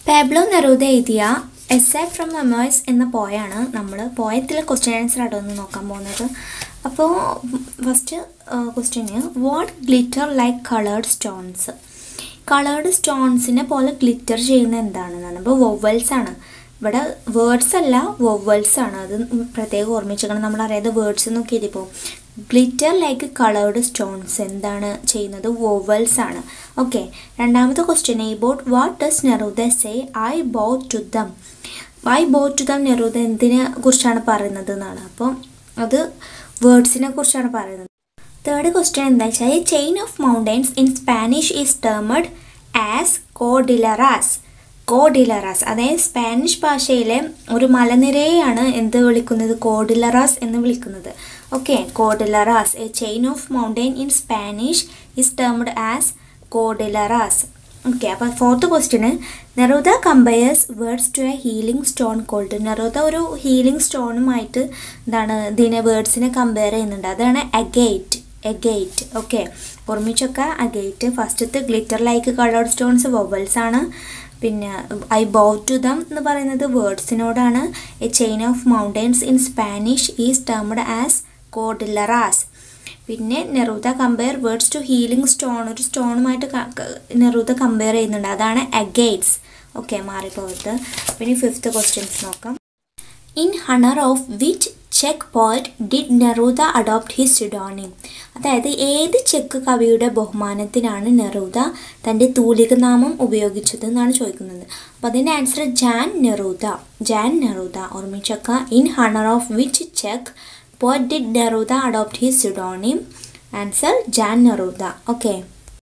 Pablo നെറൂദ എഴുതിയ S A from മെമോയ്സ് എന്ന പോയാണ് നമ്മൾ പോയത്തിലെ ക്വസ്റ്റ്യൻ ആൻസർ ആട്ടോ ഒന്ന് നോക്കാൻ പോകുന്നത് അപ്പോൾ ഫസ്റ്റ് ക്വസ്റ്റ്യന് what glitter like coloured stones coloured സ്റ്റോൺസിനെ പോലെ ഗ്ലിറ്റർ ചെയ്യുന്ന എന്താണെന്നാണ് ഇപ്പോൾ വൊവൽസ് ആണ് ഇവിടെ വേർഡ്സ് അല്ല വൊവൽസ് ആണ് അത് പ്രത്യേകം ഓർമ്മിച്ചേക്കണം നമ്മൾ അറിയാതെ വേർഡ്സ് നോക്കിയിട്ട് ഇപ്പോൾ ഗ്ലിറ്റർ ലൈക്ക് കളേർഡ് സ്റ്റോൺസ് എന്താണ് ചെയ്യുന്നത് വോവൽസ് ആണ് ഓക്കെ രണ്ടാമത്തെ question about what does Neruda say I bow to them I bow to them Neruda എന്തിനെ കുറിച്ചാണ് പറയുന്നത് എന്നാണ് അപ്പോൾ അത് വേർഡ്സിനെ കുറിച്ചാണ് പറയുന്നത് തേർഡ് ക്വസ്റ്റ്യൻ എന്താ വെച്ചാൽ a chain of mountains in Spanish is termed as cordilleras cordilleras അതായത് സ്പാനിഷ് ഭാഷയിലെ ഒരു മലനിരയെയാണ് എന്ത് വിളിക്കുന്നത് കോഡിലറാസ് എന്ന് വിളിക്കുന്നത് okay cordilleras a chain of mountain in Spanish is termed as cordilleras okay അപ്പോൾ ഫോർത്ത് ക്വസ്റ്റ്യന് Neruda compares words to a healing stone called Neruda ഒരു ഹീലിംഗ് സ്റ്റോണുമായിട്ട് എന്താണ് ഇതിനെ വേർഡ്സിനെ കമ്പയർ ചെയ്യുന്നുണ്ട് അതാണ് അഗേറ്റ് എഗേറ്റ് ഓക്കെ ഓർമ്മിച്ചൊക്കെ അഗേറ്റ് ഫസ്റ്റത്തെ glitter like colour stones vowels ആണ് പിന്നെ ഐ ബോ ടു ദം എന്ന് പറയുന്നത് വേർഡ്സിനോടാണ് a chain of mountains in Spanish is termed as cordilleras പിന്നെ നെറൂദ compare words to healing stone ഒരു സ്റ്റോണുമായിട്ട് നെറൂദ കമ്പയർ ചെയ്യുന്നുണ്ട് അതാണ് അഗേറ്റ്സ് ഓക്കെ മാറിപ്പോയത് പിന്നെ ഫിഫ്ത്ത് ക്വസ്റ്റ്യൻസ് നോക്കാം ഇൻ ഹണർ ഓഫ് വിച്ച് ചെക്ക് poet did Neruda adopt his pseudonym അതായത് ഏത് ചെക്ക് കവിയുടെ ബഹുമാനത്തിനാണ് നെറൂദ തൻ്റെ തൂലികനാമം ഉപയോഗിച്ചത് എന്നാണ് ചോദിക്കുന്നത് അപ്പോൾ അതിൻ്റെ answer Jan Neruda Jan Neruda ഓർമ്മിച്ചൊക്കെ ഇൻ ഹണർ ഓഫ് വിച്ച് ചെക്ക് poet did Neruda adopt his pseudonym answer Jan Neruda okay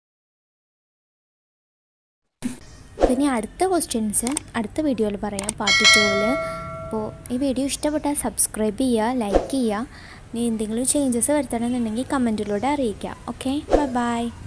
പിന്നെ അടുത്ത ക്വസ്റ്റ്യൻസ് അടുത്ത വീഡിയോയിൽ പറയാം പാർട്ട് ടൂവിൽ അപ്പോൾ ഈ വീഡിയോ ഇഷ്ടപ്പെട്ടാൽ സബ്സ്ക്രൈബ് ചെയ്യുക ലൈക്ക് ചെയ്യുക ഇനി എന്തെങ്കിലും ചേഞ്ചസ് വരുത്തണമെന്നുണ്ടെങ്കിൽ കമൻറ്റിലൂടെ അറിയിക്കുക ഓക്കെ ബൈ ബൈ